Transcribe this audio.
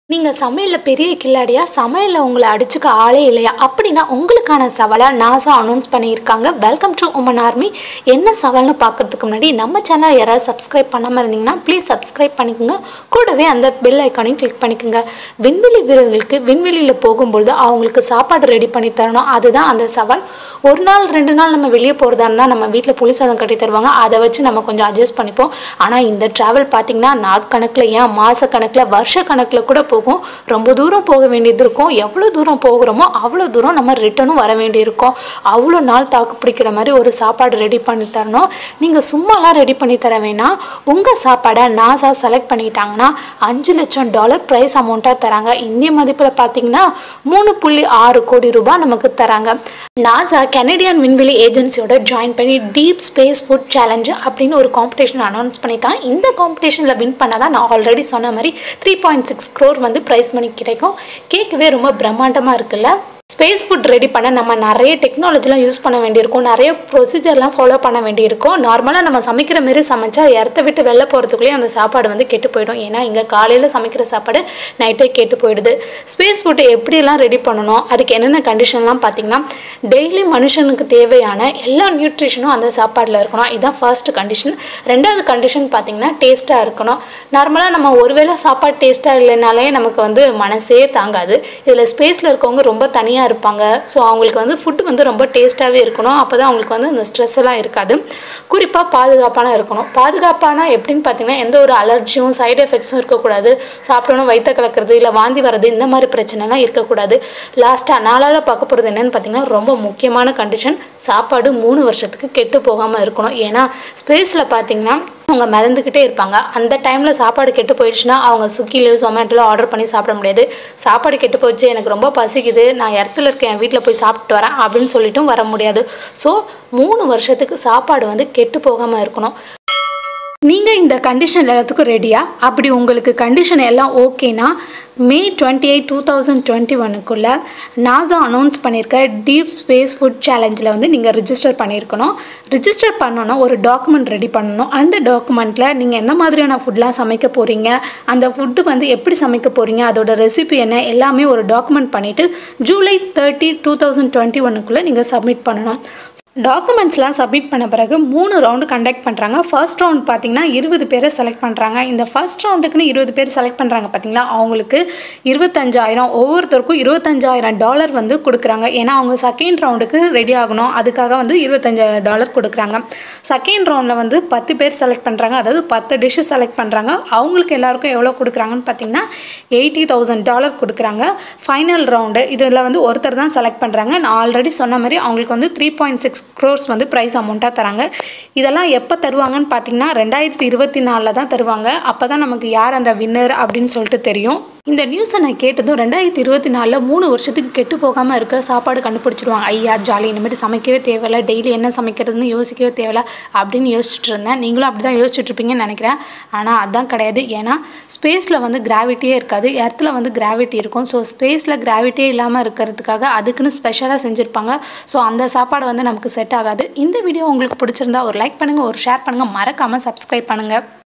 நீங்கள் சமையலில் பெரிய கில்லாடியா சமையலில் உங்களை அடிச்சுக்க ஆளே இல்லையா அப்படின்னா உங்களுக்கான சவாலை நாசா அனௌன்ஸ் பண்ணியிருக்காங்க வெல்கம் டு உமன் ஆர்மி என்ன சவால்னு பார்க்கறதுக்கு முன்னாடி நம்ம சேனல் யாராவது சப்ஸ்கிரைப் பண்ணாமல் இருந்தீங்கன்னா ப்ளீஸ் சப்ஸ்கிரைப் பண்ணிக்கோங்க கூடவே அந்த பெல் ஐக்கானையும் கிளிக் பண்ணிக்கோங்க விண்வெளி வீரர்களுக்கு விண்வெளியில் போகும்பொழுது அவங்களுக்கு சாப்பாடு ரெடி பண்ணி தரணும் அதுதான் அந்த சவால் ஒரு நாள் ரெண்டு நாள் நம்ம வெளியே போகிறதா இருந்தால் நம்ம வீட்டில் புளி சாதம் கட்டி தருவாங்க அதை வச்சு நம்ம கொஞ்சம் அட்ஜஸ்ட் பண்ணிப்போம் ஆனால் இந்த ட்ராவல் பார்த்திங்கன்னா நாட்கணக்கில் ஏன் மாத கணக்கில் வருஷ கணக்கில் கூட போகும் ரொம்ப தூரம் போக வேண்டியது இருக்கும் எவ்வளோ தூரம் போகிறோமோ அவ்வளோ தூரம் நம்ம ரிட்டனும் வர வேண்டியிருக்கும் அவ்வளோ நாள் தாக்கு பிடிக்கிற மாதிரி ஒரு சாப்பாடு ரெடி பண்ணி தரணும் நீங்கள் சும்மாலாம் ரெடி பண்ணி தர வேணாம் உங்கள் சாப்பாடை நாசா செலக்ட் பண்ணிட்டாங்கன்னா அஞ்சு லட்சம் டாலர் ப்ரைஸ் அமௌண்ட்டாக தராங்க இந்திய மதிப்பில் பார்த்தீங்கன்னா மூணு புள்ளி ஆறு கோடி ரூபாய் நமக்கு தராங்க நாசா கனடியன் விண்வெளி ஏஜென்சியோட ஜாயின் பண்ணி டீப் ஸ்பேஸ் ஃபுட் சேலஞ்சு அப்படின்னு ஒரு காம்படிஷன் அனௌன்ஸ் பண்ணியிருக்காங்க இந்த காம்படிஷனில் வின் பண்ணால் தான் நான் ஆல்ரெடி சொன்ன மாதிரி த்ரீ பாயிண்ட் சிக்ஸ் க்ரோர் வந்து ப்ரைஸ் மணி கிடைக்கும் கேட்கவே ரொம்ப பிரம்மாண்டமாக இருக்குல்ல ஸ்பேஸ் ஃபுட் ரெடி பண்ண நம்ம நிறைய டெக்னாலஜிலாம் யூஸ் பண்ண வேண்டியிருக்கும் நிறைய ப்ரொசீஜர்லாம் ஃபாலோ பண்ண வேண்டியிருக்கும் நார்மலாக நம்ம சமைக்கிற மாரி சமைச்சா இடத்த விட்டு வெளில போகிறதுக்குள்ளேயே அந்த சாப்பாடு வந்து கெட்டு போயிடும் ஏன்னா இங்கே காலையில் சமைக்கிற சாப்பாடு நைட்டே கெட்டு போயிடுது ஸ்பேஸ் ஃபுட்டு எப்படிலாம் ரெடி பண்ணணும் அதுக்கு என்னென்ன கண்டிஷன்லாம் பார்த்தீங்கன்னா டெய்லி மனுஷனுக்கு தேவையான எல்லா நியூட்ரிஷனும் அந்த சாப்பாடில் இருக்கணும் இதுதான் ஃபர்ஸ்ட் கண்டிஷன் ரெண்டாவது கண்டிஷன் பார்த்தீங்கன்னா டேஸ்ட்டாக இருக்கணும் நார்மலாக நம்ம ஒருவேளை சாப்பாடு டேஸ்ட்டாக இல்லைனாலே நமக்கு வந்து மனசே தாங்காது இதில் ஸ்பேஸில் இருக்கவங்க ரொம்ப தனியாக இருப்பாங்க ஸோ அவங்களுக்கு வந்து ஃபுட்டு வந்து ரொம்ப டேஸ்ட்டாகவே இருக்கணும் அப்போ தான் அவங்களுக்கு வந்து இந்த ஸ்ட்ரெஸ் எல்லாம் இருக்காது குறிப்பாக பாதுகாப்பான இருக்கணும் பாதுகாப்பான எப்படின்னு பார்த்தீங்கன்னா எந்த ஒரு அலர்ஜியும் சைடு எஃபெக்ட்ஸும் இருக்கக்கூடாது சாப்பிட்டோன்னு வயிற்ற கலக்கிறது இல்லை வாந்தி வர்றது இந்த மாதிரி பிரச்சனைலாம் இருக்கக்கூடாது லாஸ்ட்டாக நாலாவது பார்க்க போகிறது என்னென்னு பார்த்தீங்கன்னா ரொம்ப முக்கியமான கண்டிஷன் சாப்பாடு மூணு வருஷத்துக்கு கெட்டு போகாமல் இருக்கணும் ஏன்னா ஸ்பேஸில் பார்த்தீங்கன்னா அவங்க மிதந்துக்கிட்டே இருப்பாங்க அந்த டைமில் சாப்பாடு கெட்டு போயிடுச்சுன்னா அவங்க ஸ்விக்கிலோ ஜொமேட்டோல ஆர்டர் பண்ணி சாப்பிட முடியாது சாப்பாடு கெட்டு போச்சு எனக்கு ரொம்ப பசிக்குது நான் இடத்துல இருக்கேன் என் வீட்டில் போய் சாப்பிட்டு வரேன் அப்படின்னு சொல்லிட்டும் வர முடியாது ஸோ மூணு வருஷத்துக்கு சாப்பாடு வந்து கெட்டு போகாமல் இருக்கணும் நீங்கள் இந்த கண்டிஷன் எல்லாத்துக்கும் ரெடியா அப்படி உங்களுக்கு கண்டிஷன் எல்லாம் ஓகேனா May twenty eight two thousand twenty ஒனுக்குள்ளே நாசா அனௌன்ஸ் பண்ணியிருக்க டீப் ஸ்பேஸ் ஃபுட் சேலஞ்சில் வந்து நீங்கள் ரிஜிஸ்டர் பண்ணியிருக்கணும் ரிஜிஸ்டர் பண்ணோன்னா ஒரு டாக்குமெண்ட் ரெடி பண்ணணும் அந்த டாக்குமெண்ட்டில் நீங்கள் எந்த மாதிரியான ஃபுட்லாம் சமைக்க போகிறீங்க அந்த ஃபுட்டு வந்து எப்படி சமைக்க போகிறீங்க அதோட ரெசிபி என்ன எல்லாமே ஒரு டாக்குமெண்ட் பண்ணிவிட்டு July thirty two thousand twenty ஒனுக்குள்ளே நீங்கள் சப்மிட் பண்ணணும் டாக்குமெண்ட்ஸ்லாம் சப்மிட் பண்ண பிறகு மூணு ரவுண்டு கண்டக்ட் பண்ணுறாங்க ஃபர்ஸ்ட் ரவுண்ட் பார்த்தீங்கன்னா இருபது பேரை செலக்ட் பண்ணுறாங்க இந்த ஃபர்ஸ்ட் ரவுண்டுக்குன்னு இருபது பேர் செலக்ட் பண்ணுறாங்க பார்த்தீங்களா அவங்களுக்கு இருபத்தஞ்சாயிரம் ஒவ்வொருத்தருக்கும் இருபத்தஞ்சாயிரம் டாலர் வந்து கொடுக்குறாங்க ஏன்னா அவங்க செகண்ட் ரவுண்டுக்கு ரெடி ஆகணும் அதுக்காக வந்து இருபத்தஞ்சாயிரம் டாலர் கொடுக்குறாங்க செகண்ட் ரவுண்டில் வந்து பத்து பேர் செலக்ட் பண்ணுறாங்க அதாவது பத்து டிஷ்ஷு செலக்ட் பண்ணுறாங்க அவங்களுக்கு எல்லாருக்கும் எவ்வளோ கொடுக்குறாங்கன்னு பார்த்தீங்கன்னா எயிட்டி தௌசண்ட் டாலர் கொடுக்குறாங்க ஃபைனல் ரவுண்டு இதில் வந்து ஒருத்தர் தான் செலக்ட் பண்ணுறாங்க நான் ஆல்ரெடி சொன்ன மாதிரி அவங்களுக்கு வந்து த்ரீ பாயிண்ட் சிக்ஸ் க்ரோர்ஸ் வந்து ப்ரைஸ் அமௌண்ட்டாக தராங்க இதெல்லாம் எப்போ தருவாங்கன்னு பார்த்தீங்கன்னா ரெண்டாயிரத்தி இருபத்தி நாலில் தான் தருவாங்க அப்போ தான் நமக்கு யார் அந்த வின்னர் அப்படின்னு சொல்லிட்டு தெரியும் இந்த நியூஸை நான் கேட்டதும் ரெண்டாயிரத்தி இருபத்தி நாலில் மூணு வருஷத்துக்கு கெட்டு போகாமல் இருக்க சாப்பாடு கண்டுபிடிச்சிருவாங்க ஐயா ஜாலி இனிமேட்டு சமைக்கவே தேவையில்ல டெய்லி என்ன சமைக்கிறதுன்னு யோசிக்கவே தேவையில்ல அப்படின்னு யோசிச்சுட்டு இருந்தேன் நீங்களும் அப்படி தான் யோசிச்சுட்டு இருப்பீங்கன்னு நினைக்கிறேன் ஆனால் அதான் கிடையாது ஏன்னா ஸ்பேஸில் வந்து கிராவிட்டியே இருக்காது எர்த்தில் வந்து கிராவிட்டி இருக்கும் ஸோ ஸ்பேஸில் கிராவிட்டியே இல்லாமல் இருக்கிறதுக்காக அதுக்குன்னு ஸ்பெஷலாக செஞ்சுருப்பாங்க ஸோ அந்த சாப்பாடு வந்து நமக்கு செட் ஆகாது இந்த வீடியோ உங்களுக்கு பிடிச்சிருந்தா ஒரு லைக் பண்ணுங்கள் ஒரு ஷேர் பண்ணுங்கள் மறக்காமல் சப்ஸ்கிரைப் பண்ணுங்கள்